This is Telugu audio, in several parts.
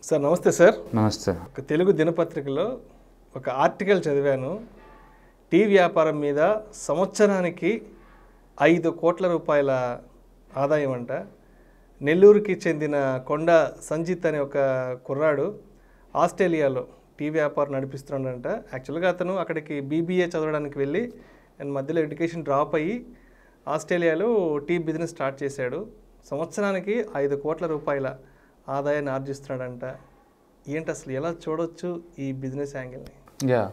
సార్ నమస్తే సార్ నమస్తే ఒక తెలుగు దినపత్రికలో ఒక ఆర్టికల్ చదివాను టీ వ్యాపారం మీద సంవత్సరానికి ఐదు కోట్ల రూపాయల ఆదాయం అంట నెల్లూరుకి చెందిన కొండ సంజిత్ అనే ఒక కుర్రాడు ఆస్ట్రేలియాలో టీ వ్యాపారం నడిపిస్తున్నాడంట యాక్చువల్గా అతను అక్కడికి బీబీఏ చదవడానికి వెళ్ళి అండ్ మధ్యలో ఎడ్యుకేషన్ డ్రాప్ అయ్యి ఆస్ట్రేలియాలో టీ బిజినెస్ స్టార్ట్ చేశాడు సంవత్సరానికి ఐదు కోట్ల రూపాయల ఆదాయాన్ని ఆర్జిస్తున్నాడంట ఏంటి అసలు ఎలా చూడొచ్చు ఈ బిజినెస్ యాంగిల్ని యా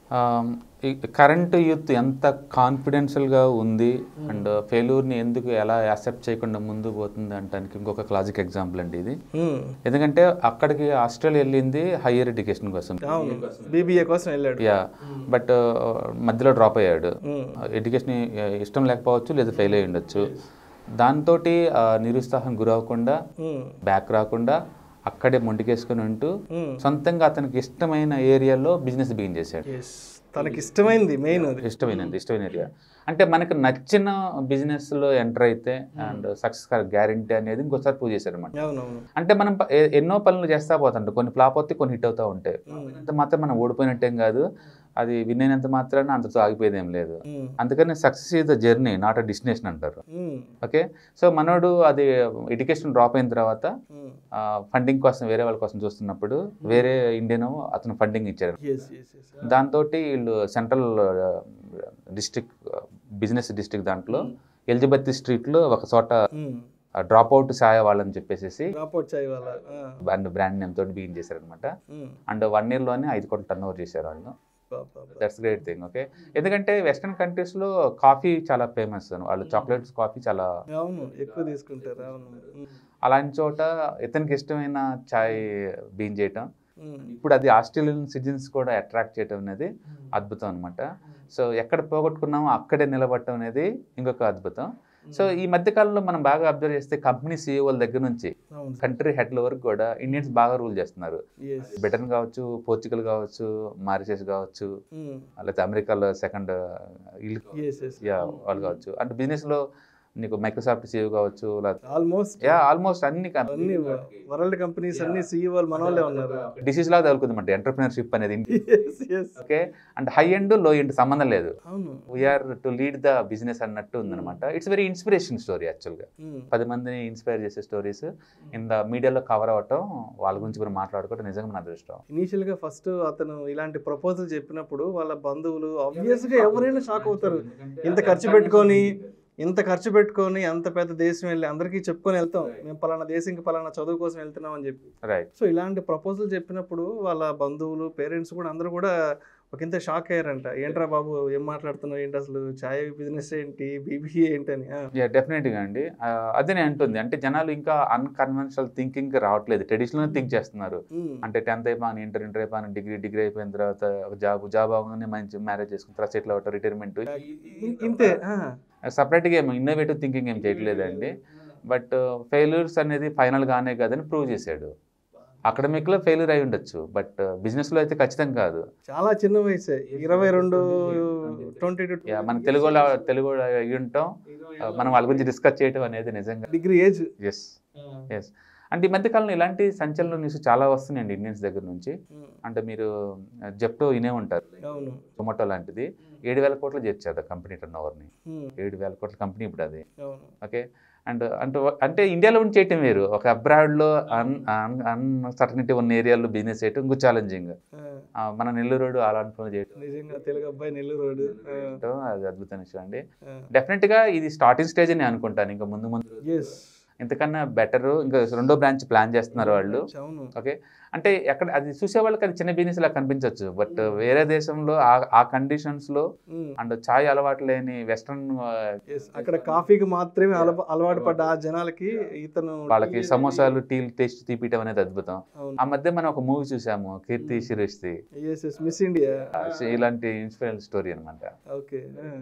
కరెంట్ యూత్ ఎంత కాన్ఫిడెన్షియల్గా ఉంది అండ్ ఫెయిల్యూర్ని ఎందుకు ఎలా యాక్సెప్ట్ చేయకుండా ముందు పోతుంది అంటానికి ఇంకొక క్లాసిక్ ఎగ్జాంపుల్ అండి ఇది హ్మ్. ఎందుకంటే అక్కడికి ఆస్ట్రేలియా వెళ్ళింది హయ్యర్ ఎడ్యుకేషన్ కోసం అవును బీబీఏ కోసం వెళ్ళాడు యా బట్ మధ్యలో డ్రాప్ అయ్యాడు హ్మ్. ఎడ్యుకేషన్ ఇష్టం లేకపోవచ్చు లేదా ఫెయిల్ అయ్యి ఉండొచ్చు దాంతో నిరుత్సాహం గురవ్వకుండా హ్మ్. బ్యాక్ రాకుండా అక్కడే మొండికేసుకుని ఉంటూ హ్మ్. సొంతంగా అతనికి ఇష్టమైన ఏరియాలో బిజినెస్ బిగిన్ చేశాడు ఎస్ తనకి ఇష్టమైంది మెయిన్ అది ఇష్టమైనది ఇష్టమైన ఏరియా అంటే మనకు నచ్చిన బిజినెస్ లో ఎంటర్ అయితే అండ్ సక్సెస్ గ్యారంటీ అనేది ఇంకోసారి ప్రూవ్ చేశారు అనమాట అవునవును అంటే మనం ప- ఏ- ఎన్నో పనులు చేస్తా పోతుంటాం కొన్ని ఫ్లాప్ అవుతాయి కొన్ని హిట్ అవుతా ఉంటాయి అంత మాత్రం మనం ఓడిపోయినట్టేం కాదు అది విన్ అయినంత మాత్రాన అంతతో ఆగిపోయేది ఏం లేదు హ్మ్. అందుకని success is the journey not a destination అంటారు హ్మ్. ఓకే సో మనోడు అది ఎడ్యుకేషన్ డ్రాప్ అయిన తర్వాత హ్మ్. ఫండింగ్ కోసం వేరే వాళ్ళ కోసం చూస్తున్నప్పుడు వేరే ఇండియన్ అతను ఫండింగ్ ఇచ్చారు ఎస్ ఎస్ ఎస్ దాంతో వీళ్ళు సెంట్రల్ డిస్ట్రిక్ట్ బిజినెస్ డిస్ట్రిక్ట్ దాంట్లో ఎలిజబెత్ స్ట్రీట్లో ఒక చోట హ్మ్. డ్రాప్ అవుట్ సాయ వాళ్ళని చెప్పేసి డ్రాప్ అవుట్ చాయ్ వాళ్ళ ఆ. అండ్ బ్రాండ్ నేమ్ తోటి బిగిన్ చేశారనమాట హ్మ్. అండ్ వన్ ఇయర్లోనే ఐదు కోట్ల టర్న్ ఓవర్ చేశారు వాళ్ళు బా, బా, బా. దట్స్ గ్రేట్ థింగ్ ఓకే ఎందుకంటే వెస్ట్రన్ కంట్రీస్లో కాఫీ చాలా ఫేమస్ వాళ్ళు చాక్లెట్స్ కాఫీ చాలా అవును ఎక్కువ తీసుకుంటారు అవును హ్మ్. అలాంటి చోట ఇతనికి ఇష్టమైన చాయ్ బీన్ చేయటం హ్మ్. ఇప్పుడు అది ఆస్ట్రేలియన్ సిటిజన్స్ కూడా అట్రాక్ట్ చేయటం అనేది అద్భుతం అనమాట సో ఎక్కడ పోగొట్టుకున్నామో అక్కడే నిలబడటం అనేది ఇంకొక అద్భుతం సో ఈ మధ్య కాలంలో మనం బాగా అబ్జర్వ్ చేస్తే కంపెనీ సీఈఓల దగ్గర నుంచి అవును కంట్రీ హెడ్ల వరకు కూడా ఇండియన్స్ బాగా రూల్ చేస్తున్నారు ఎస్ బ్రిటన్ కావచ్చు పోర్చుగల్ కావచ్చు మారిషస్ కావచ్చు హ్మ్. లేకపోతే అమెరికాలో సెకండ్ వీళ్ళు ఎస్ ఎస్ యా వాళ్ళు కావచ్చు అంటే బిజినెస్లో నీకు మైక్రోసాఫ్ట్ సీఈఓ కావచ్చు లేకపోతే ఆల్మోస్ట్ యా ఆల్మోస్ట్ అన్ని అన్ని వరల్డ్ కంపెనీస్ అన్ని సీఈఓలు మన వాళ్ళే ఉన్నారు డిసీజ్ లాగా తగులుకుంది ఎంటర్ప్రినర్షిప్ అనేది yes yes okay and high end low end సంబంధం లేదు అవును we're to lead the business అన్నట్టు ఉందన్నమాట ఇట్స్ వెరీ ఇన్స్పిరేషన్ స్టోరీ యాక్చువల్గా హ్మ్. పది మందిని ఇన్స్పైర్ చేసే స్టోరీస్ ఇన్ ద మీడియాలో కవర్ అవ్వటం వాళ్ళ గురించి కూడా మాట్లాడుకోవడం నిజంగా మన అదృష్టం ఇనీషియల్ గా ఫస్ట్ అతను ఇలాంటి ప్రపోజల్ చెప్పినప్పుడు వాళ్ళ బంధువులు ఆబ్వియస్ గా ఎవరైనా షాక్ అవుతారు ఇంత ఖర్చు పెట్టుకొని ఇంత ఖర్చు పెట్టుకొని అంత పెద్ద దేశం వెళ్ళి అందరికీ చెప్పుకొని వెళ్తాం మేము పలానా దేశంకి పలానా చదువు కోసం వెళ్తున్నాం అని చెప్పి రైట్ సో ఇలాంటి ప్రపోజల్ చెప్పినప్పుడు వాళ్ళ బంధువులు పేరెంట్స్ కూడా అందరూ కూడా ఒక ఇంత షాక్ అయ్యారంట ఏంట్రా బాబు ఏం మాట్లాడుతున్నావు ఏంటి అసలు ఛాయ్ బిజినెస్ ఏంటి బీబీఏ ఏంటని ఆ. యా డెఫినెట్గా అండి ఆ, అదే నేను అంటుంది అంటే జనాలు ఇంకా అన్కన్వెన్షనల్ థింకింగ్ రావట్లేదు ట్రెడిషనల్ థింక్ చేస్తున్నారు ఉమ్. అంటే టెన్త్ అయిపోయాను ఇంటర్ ఇంటర్ అయిపోయాను డిగ్రీ డిగ్రీ అయిపోయిన తర్వాత ఒక జాబ్ జాబ్ అవగానే మంచి మ్యారేజ్ చేసుకున్న తర్వాత సెటిల్ అవ్వటం రిటైర్మెంట్ ఇ- ఇంతే ఆ. సపరేట్గా ఏమో ఇన్నోవేటివ్ థింకింగ్ ఏం చేయట్లేదండి బట్ ఫెయిల్యూర్స్ అనేది ఫైనల్ గానే కాదని ప్రూవ్ చేశాడు అకాడమిక్లో ఫెయిల్యూర్ అయి ఉండొచ్చు బట్ బిజినెస్లో అయితే ఖచ్చితంగా కాదు చాలా చిన్న వయసే ఇరవై రెండు ట్వంటీ టు యా, మన తెలుగు తెలుగు అయి ఉంటాం ఆ, మనం వాళ్ళ గురించి డిస్కస్ చేయడం అనేది నిజంగా డిగ్రీ ఏజ్ ఎస్ ఎస్ అంటే ఈ మధ్యకాలంలో ఇలాంటి సంచలన న్యూస్ చాలా వస్తున్నాయండి ఇండియన్స్ దగ్గర నుంచి అంటే మీరు జెప్టో ఇనే ఉంటారు అవును జొమాటో లాంటిది ఏడు వేల కోట్లు చేర్చారు కంపెనీ టర్న్ ఓవర్ని ఉమ్. ఏడు వేల కోట్ల కంపెనీ ఇప్పుడు అది అవును ఓకే అండ్ అంటే అంటే ఇండియాలో ఉండి చేయటం వేరు ఒక అబ్రాడ్లో అన్ అన్సర్టనిటీ ఉన్న ఏరియాలో బిజినెస్ చేయటం ఇంకో ఛాలెంజింగ్ ఆ, మన నెల్లూరు అలాంటి పనులు చేయటం నిజంగా తెలుగు అబ్బాయి నెల్లూరు రోడ్డు అది అద్భుతమైన విషయం అండి డెఫినెట్గా ఇది స్టార్టింగ్ స్టేజ్ అని అనుకుంటాను ఇంకా ముందు ముందు ఎస్ ఇంతకన్నా బెటర్ ఇంకా రెండో బ్రాంచ్ ప్లాన్ చేస్తున్నారు వాళ్ళు అవును ఓకే అంటే ఎక్కడ అది చూసే వాళ్ళకి అది చిన్న బిజినెస్ లా కనిపించవచ్చు బట్ వేరే దేశంలో ఆ- ఆ కండిషన్స్ లో ఉమ్. అండ్ చాయ్ అలవాటు లేని వెస్ట్రన్ Yes, అక్కడ కాఫీకి మాత్రమే అలవా అలవాటు పడ్డ ఆ జనాలకి ఇతను వాళ్ళకి సమోసాలు టీ టేస్ట్ తీపియటం అనేది అద్భుతం అవును ఆ మధ్య మనం ఒక మూవీ చూసాము కీర్తి శిరీష్ది ఎస్ ఎస్ మిస్ ఇండియా ఆ, ఇలాంటి ఇన్స్పైరింగ్ స్టోరీ అనమాట ఓకే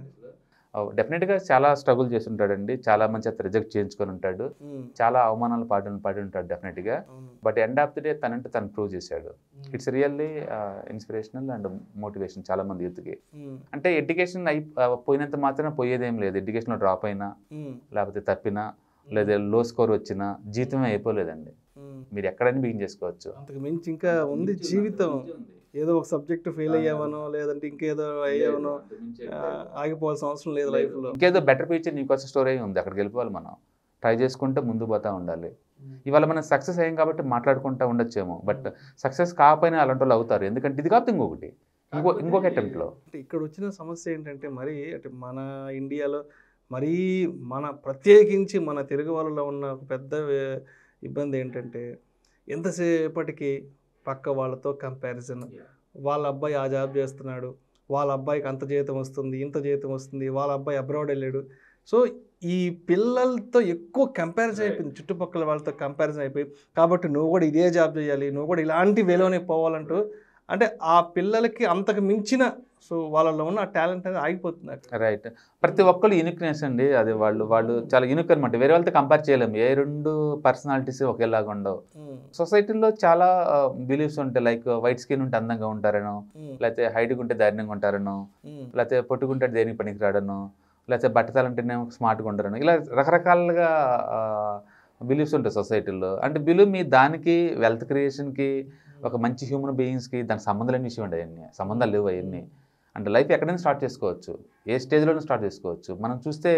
డెఫినెట్గా చాలా స్ట్రగుల్ చేసి ఉంటాడండి చాలా మంచి అతను రిజెక్ట్ చేయించుకొని ఉంటాడు చాలా అవమానాలు పడి పడి ఉంటాడు డెఫినెట్గా అవును but end of the day తనంటే తను ప్రూవ్ చేశాడు it's really inspirational and motivation చాలా మంది యూత్కి ఉమ్. అంటే ఎడ్యుకేషన్ అయి ఆ, పోయినంత మాత్రం పోయేదేం లేదు ఎడ్యుకేషన్లో డ్రాప్ అయినా ఉమ్. లేకపోతే తప్పినా లేదా లో స్కోర్ వచ్చినా జీతమే అయిపోలేదండి ఉమ్. మీరు ఎక్కడైనా బిగిన్ చేసుకోవచ్చు అంతకు మించి ఇంకా ఉంది జీవితం ఏదో ఒక సబ్జెక్ట్ ఫెయిల్ అయ్యామనో లేదంటే ఇంకేదో అయ్యామనో ఆ, ఆగిపోవాల్సిన అవసరం లేదు లైఫ్లో ఇంకేదో బెటర్ ఫ్యూచర్ నీకోసం స్టోరీ ఉంది అక్కడికి వెళ్ళిపోవాలి మనం ట్రై చేసుకుంటే ముందు పోతా ఉండాలి ఇవాళ మనం సక్సెస్ అయ్యాం కాబట్టి మాట్లాడుకుంటూ ఉండొచ్చేమో బట్ సక్సెస్ కాకపోయినా అలాంటి వాళ్ళు అవుతారు ఎందుకంటే ఇది కాకపోతే ఇంకొకటి ఇంకో ఇంకొక అటెంప్ట్లో అంటే ఇక్కడ వచ్చిన సమస్య ఏంటంటే మరి అంటే మన ఇండియాలో మరీ మన ప్రత్యేకించి మన తెలుగు వాళ్ళలో ఉన్న ఒక పెద్ద వే- ఇబ్బంది ఏంటంటే ఎంతసేపటికి పక్క వాళ్ళతో కంపారిజన్ వాళ్ళ అబ్బాయి ఆ జాబ్ చేస్తున్నాడు వాళ్ళ అబ్బాయికి అంత జీతం వస్తుంది ఇంత జీతం వస్తుంది వాళ్ళ అబ్బాయి అబ్రాడ్ వెళ్ళాడు సో ఈ పిల్లలతో ఎక్కువ కంపారిజన్ అయిపోయింది చుట్టుపక్కల వాళ్ళతో కంపారిజన్ అయిపోయి కాబట్టి నువ్వు కూడా ఇదే జాబ్ చేయాలి నువ్వు కూడా ఇలాంటి వేలోనే పోవాలంటూ అంటే ఆ పిల్లలకి అంతకు మించిన సో వాళ్ళలో ఉన్న టాలెంట్ అనేది ఆగిపోతుంది అక్కడ. రైట్ ప్రతి ఒక్కళ్ళు యూనిక్నెస్ అండి అది వాళ్ళు వాళ్ళు చాలా యూనిక్ అనమాట వేరే వాళ్ళతో కంపేర్ చేయలేము ఏ రెండు పర్సనాలిటీస్ ఒకేలాగా ఉండవు ఉమ్, సొసైటీలో చాలా బిలీఫ్స్ ఉంటాయి లైక్ వైట్ స్కిన్ ఉంటే అందంగా ఉంటారనో ఉమ్, లేకపోతే హైట్గా ఉంటే ధైర్యంగా ఉంటారనో ఉమ్, లేకపోతే పొట్టుకుంటే దేనికి పనికిరాడను లేకపోతే బట్టతాలంటేనే స్మార్ట్గా ఉండరను ఇలా రకరకాలుగా బిలీఫ్స్ ఉంటాయి సొసైటీలో అంటే బిలీవ్ మీ దానికి వెల్త్ క్రియేషన్కి ఒక మంచి హ్యూమన్ బీయింగ్స్కి దానికి సంబంధం లేని విషయం ఉండే అవన్నీ సంబంధాలు లేవు అవన్నీ అంటే లైఫ్ ఎక్కడైనా స్టార్ట్ చేసుకోవచ్చు ఏ స్టేజ్లోనే స్టార్ట్ చేసుకోవచ్చు మనం చూస్తే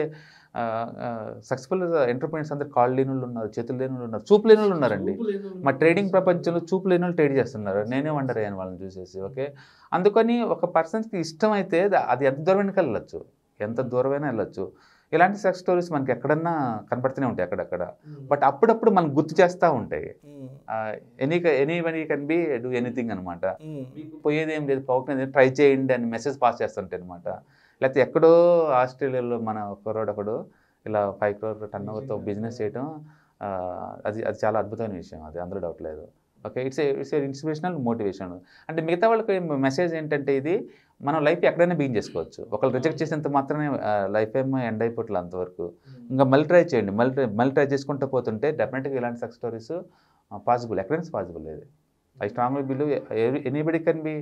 సక్సెస్ఫుల్ ఎంటర్ప్రైనర్స్ అందరు కాళ్ళు లేని వాళ్ళు ఉన్నారు చేతులు లేని వాళ్ళు ఉన్నారు చూపు లేని వాళ్ళు ఉన్నారండి మా ట్రేడింగ్ ప్రపంచంలో చూపు లేని వాళ్ళు ట్రేడ్ చేస్తున్నారు నేనే వండర్ అయ్యాను వాళ్ళని చూసేసి ఓకే అందుకని ఒక పర్సన్స్కి ఇష్టం అయితే ద- అది ఎంత దూరమైనా వెళ్ళొచ్చు ఎంత దూరమైనా వెళ్ళొచ్చు ఇలాంటి సెక్స్ స్టోరీస్ మనకి ఎక్కడన్నా కనపడుతూనే ఉంటాయి అక్కడక్కడ బట్ అప్పుడప్పుడు మనం గుర్తు చేస్తూ ఉంటాయి um, any any one can be do anything అనమాట ఉమ్, పోయేది ఏం లేదు పోకుండా ట్రై చేయండి అని మెసేజ్ పాస్ చేస్తుంటాయి అనమాట లేకపోతే ఎక్కడో ఆస్ట్రేలియాలో మన కుర్రోడు ఒకడు ఇలా ఫైవ్ క్రోర్ టర్న్ ఓవర్తో బిజినెస్ చేయడం ఆ, అది అది చాలా అద్భుతమైన విషయం అది అందులో డౌట్ లేదు okay it's it's inspirational motivation అంటే మిగతా వాళ్ళకి మెసేజ్ ఏంటంటే ఇది మనం లైఫ్ ఎక్కడైనా బీన్ చేసుకోవచ్చు ఒకళ్ళు రిజెక్ట్ చేసినంత మాత్రమే లైఫ్ ఏమో ఎండ్ అయిపోవట్లేదు అంతవరకు ఇంకా మళ్ళీ ట్రై చేయండి మళ్ళీ ట్రై మళ్ళీ ట్రై చేసుకుంటూ పోతుంటే డెఫినెట్గా ఇలాంటి సక్సెస్ స్టోరీస్ పాసిబుల్ ఎక్కడైనా పాసిబుల్ ఇది I strongly believe anybody can be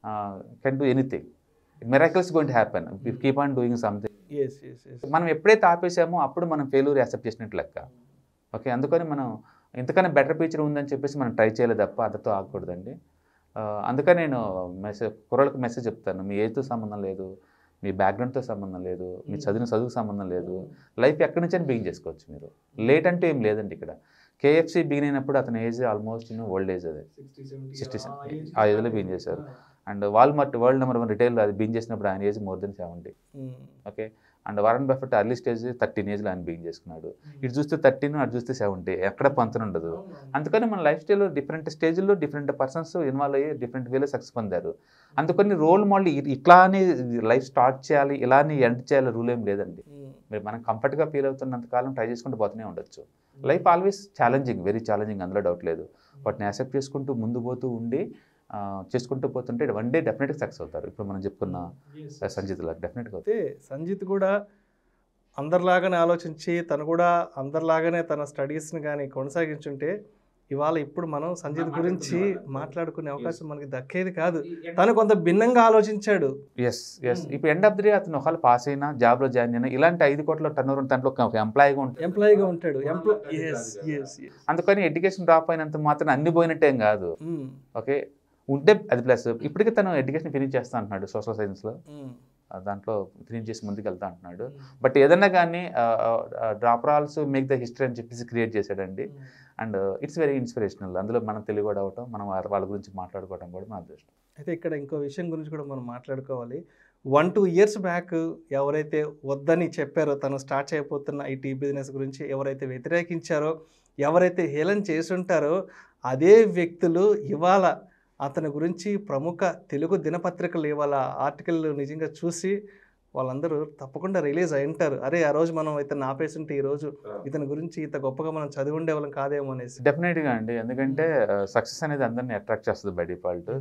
can do anything miracles going to happen keep on doing something yes, yes, yes. మనం ఎప్పుడైతే ఆపేసామో అప్పుడు మనం ఫెయిల్యూర్ యాక్సెప్ట్ చేసినట్టు లెక్క ఓకే అందుకని మనం ఇంతకన్నా బెటర్ ఫీచర్ ఉందని చెప్పేసి మనం ట్రై చేయలేదు తప్ప అంతతో ఆగకూడదండి ఆ, అందుకని నేను మెసేజ్ కుర్రలకు మెసేజ్ చెప్తాను మీ ఏజ్తో సంబంధం లేదు మీ బ్యాక్గ్రౌండ్తో సంబంధం లేదు మీ చదివిన చదువుకు సంబంధం లేదు లైఫ్ ఎక్కడి నుంచి బిగిన్ చేసుకోవచ్చు మీరు లేట్ అంటే ఏం లేదండి ఇక్కడ కేఎఫ్సి బిగిన్ అయినప్పుడు అతని ఏజ్ ఆల్మోస్ట్ ఓల్డ్ ఏజ్ అది సిక్స్టీ ఆ ఏజ్లో బిగిన్ చేశారు and Walmart world number one retail అది బిగిన్ చేసినప్పుడు ఆయన age more than seventy um, okay and Warren Buffett early stage thirteen ఏజ్లో ఆయన బిగిన్ చేసుకున్నాడు ఇటు చూస్తే థర్టీన్ అటు చూస్తే సెవెంటీ ఎక్కడ పంతన ఉండదు అందుకని మన లైఫ్ స్టైల్లో డిఫరెంట్ స్టేజ్లో డిఫరెంట్ పర్సన్స్ ఇన్వాల్వ్ అయ్యి డిఫరెంట్ వేలో సక్సెస్ పొందారు అందుకని రోల్ మోడల్ ఇట్లానే లైఫ్ స్టార్ట్ చేయాలి ఇలానే ఎండ్ చేయాలి రూల్ ఏం లేదండి ఉమ్, మీరు మనం కంఫర్ట్గా ఫీల్ అవుతున్నంత కాలం ట్రై చేసుకుంటూ పోతూనే ఉండొచ్చు life always challenging very challenging అందులో డౌట్ లేదు వాటిని యాక్సెప్ట్ చేసుకుంటూ ముందు పోతూ ఉండి ఆ, చేసుకుంటూ పోతుంటే వన్ డే డెఫినెట్గా సక్సెస్ అవుతారు ఇప్పుడు మనం చెప్పుకున్న సంజిత్ లాగా డెఫినెట్గా అయితే సంజిత్ కూడా అందరిలాగానే ఆలోచించి తను కూడా అందరిలాగానే తన స్టడీస్ని కానీ కొనసాగించుంటే ఇవాళ ఇప్పుడు మనం సంజిత్ గురించి మాట్లాడుకునే అవకాశం మనకి దక్కేది కాదు తను కొంత భిన్నంగా ఆలోచించాడు ఎస్ ఎస్ ఇప్పుడు ఎండ్ ఆఫ్ ది డే అతను ఒకవేళ పాస్ అయినా జాబ్లో జాయిన్ అయినా ఇలాంటి ఐదు కోట్ల టర్న్ ఓవర్ దాంట్లో ఒక ఎంప్లాయీగా ఉంటుంది ఎంప్లాయీగా ఉంటాడు ఎంప్లాయ్ ఎస్ ఎస్ ఎస్ అందుకని ఎడ్యుకేషన్ డ్రాప్ అయినంత మాత్రం అన్ని పోయినట్టేం కాదు ఓకే ఉంటే అది ప్లస్ ఇప్పటికే తను ఎడ్యుకేషన్ ఫినిష్ చేస్తా అంటున్నాడు సోషల్ సైన్స్లో దాంట్లో ఫినిష్ చేసి ముందుకు వెళ్తా అంటున్నాడు బట్ ఏదన్నా కానీ డ్రాప్ రాల్స్ మేక్ ద హిస్టరీ అని చెప్పేసి క్రియేట్ చేశాడండి అండ్ ఇట్స్ వెరీ ఇన్స్పిరేషనల్ అందులో మనం తెలుగు కూడా అవటం మనం వాళ్ళ వాళ్ళ గురించి మాట్లాడుకోవడం కూడా మన అదృష్టం అయితే ఇక్కడ ఇంకో విషయం గురించి కూడా మనం మాట్లాడుకోవాలి వన్ టూ ఇయర్స్ బ్యాక్ ఎవరైతే వద్దని చెప్పారో తను స్టార్ట్ చేయబోతున్న ఈ టీ బిజినెస్ గురించి ఎవరైతే వ్యతిరేకించారో ఎవరైతే హేళన చేసుంటారో అదే వ్యక్తులు ఇవాళ అతని గురించి ప్రముఖ తెలుగు దినపత్రికలు ఇవాళ ఆర్టికల్ నిజంగా చూసి వాళ్ళందరూ తప్పకుండా రిలీజ్ అయి ఉంటారు అరే ఆ రోజు మనం ఇతను ఆపేస్తుంటే ఈ రోజు ఇతని గురించి ఇంత గొప్పగా మనం చదివి ఉండేవాళ్ళం కాదేమో అనేసి డెఫినెట్గా అండి ఎందుకంటే సక్సెస్ అనేది అందరినీ అట్రాక్ట్ చేస్తుంది బై డిఫాల్ట్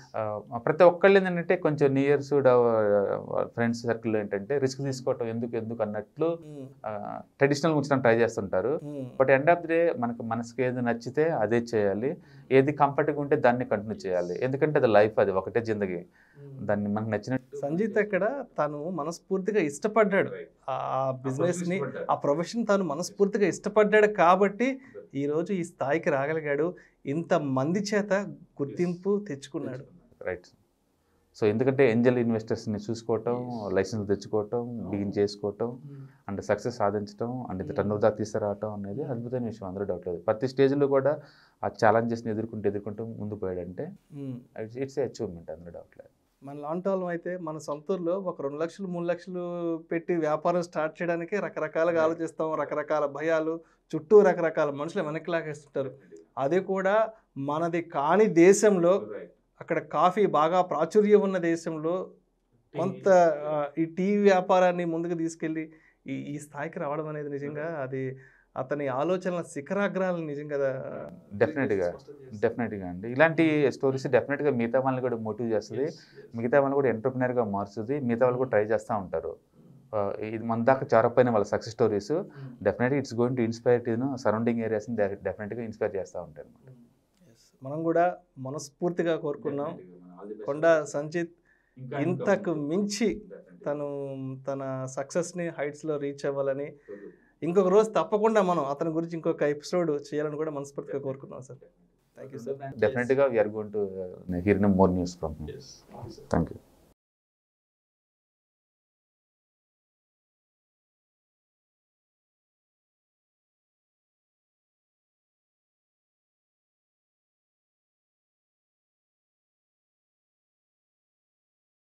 ప్రతి ఒక్కళ్ళు ఏంటంటే కొంచెం నియర్స్ ఫ్రెండ్స్ సర్కిల్ ఏంటంటే రిస్క్ తీసుకోవటం ఎందుకు ఎందుకు అన్నట్లు ఉమ్, ట్రెడిషనల్ ఉంచడం ట్రై చేస్తుంటారు um, but end of the day మనకు మనసుకి ఏది నచ్చితే అదే చేయాలి ఏది కంఫర్ట్గా ఉంటే దాన్ని కంటిన్యూ చేయాలి ఎందుకంటే అది లైఫ్ అది ఒకటే జిందగీ దాన్ని మనకు నచ్చినట్టు సంజీత్ అక్కడ తను మనస్ఫూర్తిగా ఇష్టపడ్డాడు ఆ బిజినెస్ ని ఆ ప్రొఫెషన్ తాను మనస్ఫూర్తిగా ఇష్టపడ్డాడు కాబట్టి ఈరోజు ఈ స్థాయికి రాగలిగాడు ఇంత మంది చేత గుర్తింపు తెచ్చుకున్నాడు రైట్ సో ఎందుకంటే ఏంజల్ ఇన్వెస్టర్స్ని చూసుకోవటం లైసెన్స్ తెచ్చుకోవటం బిగిన్ చేసుకోవటం అండ్ సక్సెస్ సాధించడం అండ్ ఇది టర్న్ దాకా తీసుకురావటం అనేది అద్భుతమైన విషయం అందరూ డౌట్ లేదు ప్రతి స్టేజ్లో కూడా ఆ ఛాలెంజెస్ని ఎదుర్కొంటూ ఎదుర్కొంటూ ముందు పోయాడంటే ఉమ్. ఇట్స్ ఏ అచీవ్మెంట్ అందరూ డౌట్ లేదు మన లాంటి వాళ్ళం అయితే మన సొంతూరులో ఒక రెండు లక్షలు మూడు లక్షలు పెట్టి వ్యాపారం స్టార్ట్ చేయడానికి రకరకాలుగా ఆలోచిస్తాం రకరకాల భయాలు చుట్టూ రకరకాల మనుషులు వెనక్కి లాగేస్తుంటారు అది కూడా మనది కాని దేశంలో అక్కడ కాఫీ బాగా ప్రాచుర్యం ఉన్న దేశంలో కొంత ఆ, ఈ టీ వ్యాపారాన్ని ముందుకు తీసుకెళ్ళి ఈ ఈ స్థాయికి రావడం అనేది నిజంగా అది అతని ఆలోచనల శిఖరాగ్రాలను నిజంగా డెఫినెట్గా డెఫినెట్గా అండి ఇలాంటి స్టోరీస్ డెఫినెట్గా మిగతా వాళ్ళని కూడా మోటివ్ చేస్తుంది మిగతా వాళ్ళని కూడా ఎంటర్ప్రినర్గా మారుస్తుంది మిగతా వాళ్ళు కూడా ట్రై చేస్తూ ఉంటారు ఆ, ఇది మన దాకా చేరకపోయిన వాళ్ళ సక్సెస్ స్టోరీస్ డెఫినెట్గా it's going to inspire teen surrounding ఏరియాస్ని డెఫినెట్గా ఇన్స్పైర్ చేస్తూ ఉంటాయి అనమాట మనం కూడా మనస్ఫూర్తిగా కోరుకున్నాం కొండ సంచిత్ ఇంతకు మించి తను తన సక్సెస్ని హైట్స్లో రీచ్ అవ్వాలని ఇంకొక రోజు తప్పకుండా మనం అతని గురించి ఇంకొక ఎపిసోడ్ చేయాలని కూడా మనస్ఫూర్తిగా కోరుకున్నాం సార్ థ్యాంక్ యూ సార్ డెఫినెట్గా we're going to hear more news from thank you